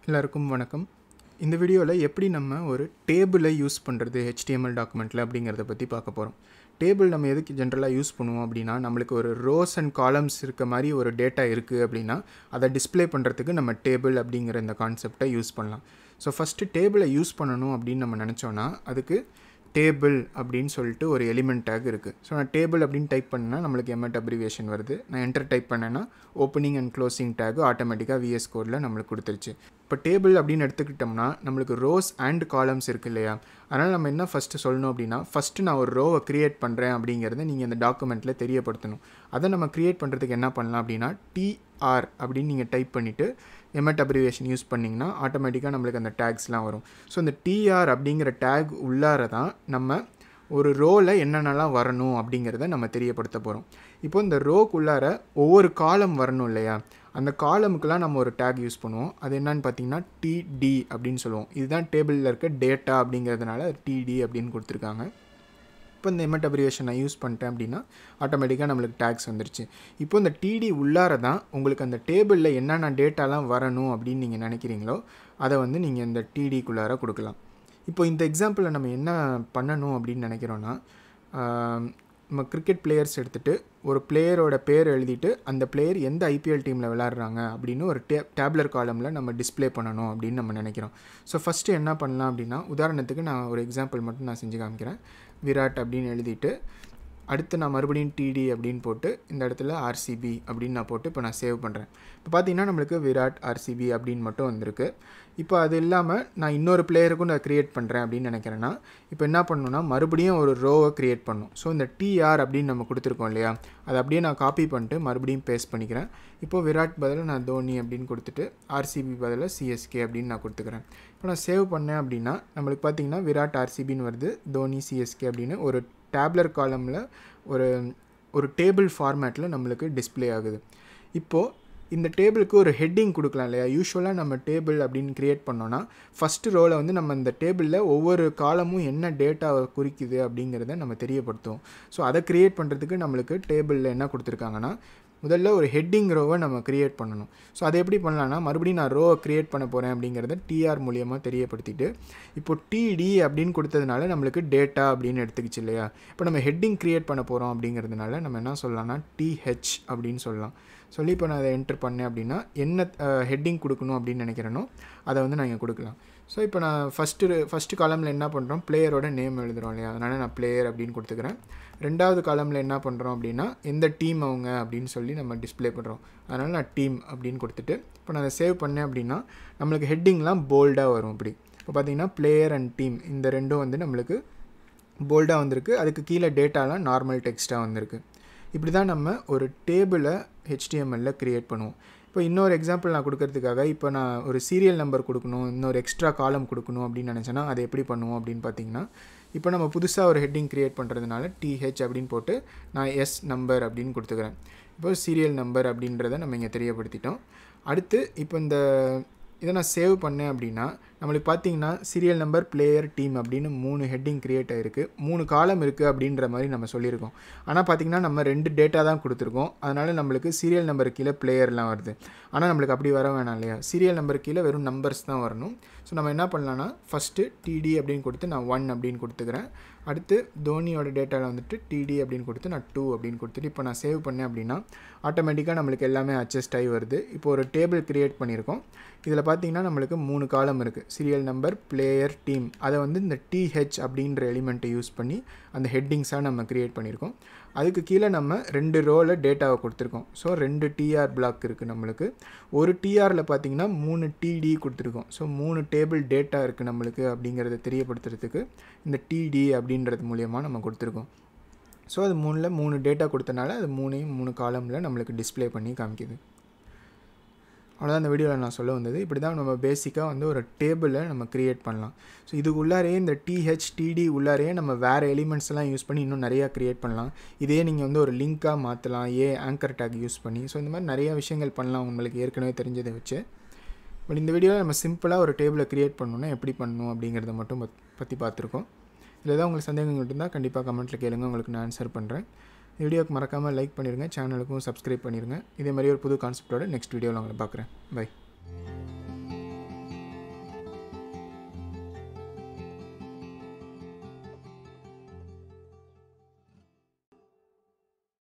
எல்லாருக்கும் வணக்கம் இந்த வீடியோவில் எப்படி நம்ம ஒரு டேபிளை யூஸ் பண்ணுறது ஹெச்டிஎம்எல் டாக்குமெண்ட்டில் அப்படிங்கிறத பற்றி பார்க்க போகிறோம் டேபிள் நம்ம எதுக்கு ஜென்ரலாக யூஸ் பண்ணுவோம் அப்படின்னா நம்மளுக்கு ஒரு ரோஸ் அண்ட் காலம்ஸ் இருக்க மாதிரி ஒரு டேட்டா இருக்குது அப்படின்னா அதை டிஸ்ப்ளே பண்ணுறதுக்கு நம்ம டேபிள் அப்படிங்கிற இந்த கான்செப்டை யூஸ் பண்ணலாம் ஸோ ஃபஸ்ட்டு டேபிளை யூஸ் பண்ணணும் அப்படின்னு நம்ம நினச்சோன்னா அதுக்கு டேபிள் அப்படின்னு சொல்லிட்டு ஒரு எலிமெண்ட் டேக் இருக்குது ஸோ நான் டேபிள் அப்படின்னு டைப் பண்ணேன்னா நம்மளுக்கு எம்எட் அப்ரிவேஷன் வருது நான் என்டர் டைப் பண்ணேன்னா ஓப்பனிங் அண்ட் க்ளோசிங் டேக் ஆட்டோமேட்டிக்காக விஎஸ் கோடில் நம்மளுக்கு கொடுத்துருச்சு இப்போ டேபிள் அப்படின்னு எடுத்துக்கிட்டோம்னா நம்மளுக்கு ரோஸ் அண்ட் காலம்ஸ் இருக்குது இல்லையா அதனால் நம்ம என்ன ஃபஸ்ட்டு சொல்லணும் அப்படின்னா ஃபஸ்ட்டு நான் ஒரு ரோவை க்ரியேட் பண்ணுறேன் அப்படிங்கிறத நீங்கள் இந்த டாக்குமெண்ட்டில் தெரியப்படுத்தணும் அதை நம்ம க்ரியேட் பண்ணுறதுக்கு என்ன பண்ணலாம் அப்படின்னா டிஆர் அப்படின்னு நீங்கள் டைப் பண்ணிவிட்டு எம்எட் அப்ரிவேஷன் யூஸ் பண்ணிங்கன்னா ஆட்டோமேட்டிக்காக நம்மளுக்கு அந்த டேக்ஸ்லாம் வரும் ஸோ இந்த டிஆர் அப்படிங்கிற டேக் உள்ளார தான் நம்ம ஒரு ரோவில் என்னென்னலாம் வரணும் அப்படிங்கிறத நம்ம தெரியப்படுத்த போகிறோம் இப்போ இந்த ரோக்குள்ளார ஒவ்வொரு காலம் வரணும் இல்லையா அந்த காலமுக்கெல்லாம் நம்ம ஒரு டேக் யூஸ் பண்ணுவோம் அது என்னன்னு பார்த்தீங்கன்னா டிடி அப்படின்னு சொல்லுவோம் இதுதான் டேபிளில் இருக்க டேட்டா அப்படிங்கிறதுனால டிடி அப்படின்னு கொடுத்துருக்காங்க இப்போ இந்த எமெட் அப்ரிவேஷன் நான் யூஸ் பண்ணிட்டேன் அப்படின்னா ஆட்டோமேட்டிக்காக நம்மளுக்கு டேக்ஸ் வந்துருச்சு இப்போ இந்த டிடி உள்ளார தான் உங்களுக்கு அந்த டேபிளில் என்னென்ன டேட்டாலாம் வரணும் அப்படின்னு நீங்கள் நினைக்கிறீங்களோ அதை வந்து நீங்கள் இந்த டிடிக்குள்ளார கொடுக்கலாம் இப்போ இந்த எக்ஸாம்பிளில் நம்ம என்ன பண்ணணும் அப்படின்னு நினைக்கிறோன்னா நம்ம கிரிக்கெட் பிளேயர்ஸ் எடுத்துகிட்டு ஒரு பிளேயரோட பேர் எழுதிட்டு அந்த பிளேயர் எந்த ஐபிஎல் டீமில் விளாட்றாங்க அப்படின்னு ஒரு டே டேப்லர் காலமில் நம்ம டிஸ்பிளே பண்ணணும் அப்படின்னு நம்ம நினைக்கிறோம் ஸோ ஃபஸ்ட்டு என்ன பண்ணலாம் அப்படின்னா உதாரணத்துக்கு நான் ஒரு எக்ஸாம்பிள் மட்டும் நான் செஞ்சு காமிக்கிறேன் விராட் அப்படின்னு எழுதிட்டு அடுத்து நான் மறுபடியும் டிடி அப்படின்னு போட்டு இந்த இடத்துல ஆர்சிபி அப்படின்னு நான் போட்டு இப்போ நான் சேவ் பண்ணுறேன் இப்போ பார்த்தீங்கன்னா நம்மளுக்கு விராட் ஆர்சிபி அப்படின்னு மட்டும் வந்திருக்கு இப்போ அது இல்லாமல் நான் இன்னொரு பிளேயருக்கும் நான் க்ரியேட் பண்ணுறேன் அப்படின்னு நினைக்கிறேன்னா இப்போ என்ன பண்ணணும்னா மறுபடியும் ஒரு ரோவை க்ரியேட் பண்ணும் ஸோ இந்த டிஆர் அப்படின்னு நம்ம கொடுத்துருக்கோம் இல்லையா அதை அப்படியே நான் காப்பி பண்ணிட்டு மறுபடியும் பேஸ்ட் பண்ணிக்கிறேன் இப்போ விராட் பதில் நான் தோனி அப்படின்னு கொடுத்துட்டு ஆர்சிபி பதில் சிஎஸ்கே அப்படின்னு நான் கொடுத்துக்கிறேன் இப்போ நான் சேவ் பண்ணேன் அப்படின்னா நம்மளுக்கு பார்த்தீங்கன்னா விராட் ஆர்சிபின்னு வருது தோனி சிஎஸ்கே அப்படின்னு ஒரு டேப்லர் காலமில் ஒரு ஒரு டேபிள் ஃபார்மேட்டில் நம்மளுக்கு டிஸ்பிளே ஆகுது இப்போது இந்த டேபிளுக்கு ஒரு ஹெட்டிங் கொடுக்கலாம் இல்லையா யூஸ்வலாக நம்ம டேபிள் அப்படின்னு க்ரியேட் பண்ணோன்னா ஃபஸ்ட்டு ரோவில் வந்து நம்ம இந்த டேபிளில் ஒவ்வொரு காலமும் என்ன டேட்டாவை குறிக்குது அப்படிங்கிறத நம்ம தெரியப்படுத்துவோம் ஸோ அதை க்ரியேட் பண்ணுறதுக்கு நம்மளுக்கு டேபிளில் என்ன கொடுத்துருக்காங்கன்னா முதல்ல ஒரு ஹெட்டிங் ரோவை நம்ம க்ரியேட் பண்ணணும் ஸோ அதை எப்படி பண்ணலான்னா மறுபடியும் நான் ரோவை க்ரியேட் பண்ண போகிறேன் அப்படிங்கிறத டிஆர் மூலியமாக தெரியப்படுத்திட்டு இப்போ டிடி அப்படின்னு கொடுத்ததுனால நம்மளுக்கு டேட்டா அப்படின்னு எடுத்துக்கிச்சு இல்லையா இப்போ நம்ம ஹெட்டிங் க்ரியேட் பண்ண போகிறோம் அப்படிங்கிறதுனால நம்ம என்ன சொல்லலாம்னா டிஹெச் அப்படின்னு சொல்லலாம் சொல்லி இப்போ நான் அதை என்ட்ரு பண்ணேன் அப்படின்னா என்ன ஹெட்டிங் கொடுக்கணும் அப்படின்னு நினைக்கிறேனோ அதை வந்து நான் இங்கே கொடுக்கலாம் ஸோ இப்போ நான் ஃபஸ்ட்டு ஃபஸ்ட்டு காலமில் என்ன பண்ணுறோம் பிளேயரோட நேம் எழுதுகிறோம் இல்லையா அதனால் நான் பிளேயர் அப்படின்னு கொடுத்துக்கிறேன் ரெண்டாவது காலமில் என்ன பண்ணுறோம் அப்படின்னா எந்த டீம் அவங்க அப்படின்னு சொல்லி நம்ம டிஸ்பிளே பண்ணுறோம் அதனால் நான் டீம் அப்படின்னு கொடுத்துட்டு இப்போ நான் அதை சேவ் பண்ணேன் அப்படின்னா நம்மளுக்கு ஹெட்டிங்லாம் போல்டாக வரும் இப்படி இப்போ பார்த்தீங்கன்னா பிளேயர் அண்ட் டீம் இந்த ரெண்டும் வந்து நம்மளுக்கு போல்டாக வந்திருக்கு அதுக்கு கீழே டேட்டாலாம் நார்மல் டெக்ஸ்ட்டாக வந்திருக்கு இப்படி தான் நம்ம ஒரு டேபிளை ஹெச்டிஎம்எல்லில் க்ரியேட் பண்ணுவோம் இப்போ இன்னொரு எக்ஸாம்பிள் நான் கொடுக்கறதுக்காக இப்போ நான் ஒரு சீரியல் நம்பர் கொடுக்கணும் இன்னொரு எக்ஸ்ட்ரா காலம் கொடுக்கணும் அப்படின்னு நினச்சேன்னா அதை எப்படி பண்ணுவோம் அப்படின்னு பார்த்தீங்கன்னா இப்போ நம்ம புதுசாக ஒரு ஹெட்டிங் க்ரியேட் பண்ணுறதுனால டிஹெச் அப்படின்னு போட்டு நான் எஸ் நம்பர் அப்படின்னு கொடுத்துக்கிறேன் இப்போ சீரியல் நம்பர் அப்படின்றத நம்ம இங்கே தெரியப்படுத்திட்டோம் அடுத்து இப்போ இந்த இதை நான் சேவ் பண்ணேன் அப்படின்னா நம்மளுக்கு பார்த்தீங்கன்னா சீரியல் நம்பர் பிளேயர் டீம் அப்படின்னு மூணு ஹெட்டிங் க்ரியேட் ஆகிருக்கு மூணு காலம் இருக்குது அப்படின்ற மாதிரி நம்ம சொல்லியிருக்கோம் ஆனால் பார்த்திங்கன்னா நம்ம ரெண்டு டேட்டா தான் கொடுத்துருக்கோம் அதனால் நம்மளுக்கு சீரியல் நம்பர் கீழே பிளேயர்லாம் வருது ஆனால் நம்மளுக்கு அப்படி வர வேணாம் இல்லையா சீரியல் நம்பர் கீழே வெறும் நம்பர்ஸ் தான் வரணும் ஸோ நம்ம என்ன பண்ணலான்னா ஃபஸ்ட்டு டிடி அப்படின்னு கொடுத்து நான் ஒன் அப்படின்னு கொடுத்துக்கிறேன் அடுத்து தோனியோட டேட்டாவில் வந்துட்டு டிடி அப்படின்னு கொடுத்து நான் டூ அப்படின்னு கொடுத்துட்டு இப்போ நான் சேவ் பண்ணேன் அப்படின்னா ஆட்டோமேட்டிக்காக நம்மளுக்கு எல்லாமே அட்ஜஸ்ட் ஆகி வருது இப்போ ஒரு டேபிள் க்ரியேட் பண்ணியிருக்கோம் இதில் பார்த்தீங்கன்னா நம்மளுக்கு மூணு காலம் இருக்குது சீரியல் நம்பர் பிளேயர் டீம் அதை வந்து இந்த டிஹெச் அப்படின்ற எலிமெண்ட்டை யூஸ் பண்ணி அந்த ஹெட்டிங்ஸாக நம்ம க்ரியேட் பண்ணியிருக்கோம் அதுக்கு கீழே நம்ம ரெண்டு ரோவில் டேட்டாவை கொடுத்துருக்கோம் ஸோ ரெண்டு டிஆர் பிளாக் இருக்குது நம்மளுக்கு ஒரு டிஆரில் பார்த்தீங்கன்னா மூணு டிடி கொடுத்துருக்கோம் ஸோ மூணு டேபிள் டேட்டா இருக்குது நம்மளுக்கு அப்படிங்கிறத தெரியப்படுத்துறதுக்கு இந்த டிடி அப்படின்றது மூலியமாக நம்ம கொடுத்துருக்கோம் ஸோ அது மூணில் மூணு டேட்டா கொடுத்தனால அது மூணையும் மூணு காலமில் நம்மளுக்கு டிஸ்பிளே பண்ணி காமிக்குது அவ்வளோதான் இந்த வீடியோவில் நான் சொல்ல வந்தது இப்படி தான் நம்ம பேசிக்காக வந்து ஒரு டேபிளை நம்ம க்ரியேட் பண்ணலாம் ஸோ இது உள்ளாரே இந்த டிஹெச் டிடி உள்ளாரே நம்ம வேறு எலிமெண்ட்ஸ் எல்லாம் யூஸ் பண்ணி இன்னும் நிறையா க்ரியேட் பண்ணலாம் இதே நீங்கள் வந்து ஒரு லிங்க்காக மாற்றலாம் ஏ ஆங்கர் டேக் யூஸ் பண்ணி ஸோ இந்த மாதிரி நிறையா விஷயங்கள் பண்ணலாம் உங்களுக்கு ஏற்கனவே தெரிஞ்சதை வச்சு பட் இந்த வீடியோவில் நம்ம சிம்பிளாக ஒரு டேபிளை க்ரியேட் பண்ணணுன்னா எப்படி பண்ணணும் அப்படிங்கிறத மட்டும் பற்றி பார்த்துருக்கோம் இதில் ஏதாவது உங்களுக்கு சந்தேகங்கள் இருந்தால் கண்டிப்பாக கமெண்ட்டில் கேளுங்க உங்களுக்கு நான் ஆன்சர் பண்ணுறேன் வீடியோக்கு மறக்காமல் லைக் பண்ணிடுங்க சேனலுக்கும் சப்ஸ்கிரைப் பண்ணிடுங்க இதே மாதிரி ஒரு புது கான்செப்டோட நெக்ஸ்ட் வீடியோவில் உங்களை பார்க்குறேன் பை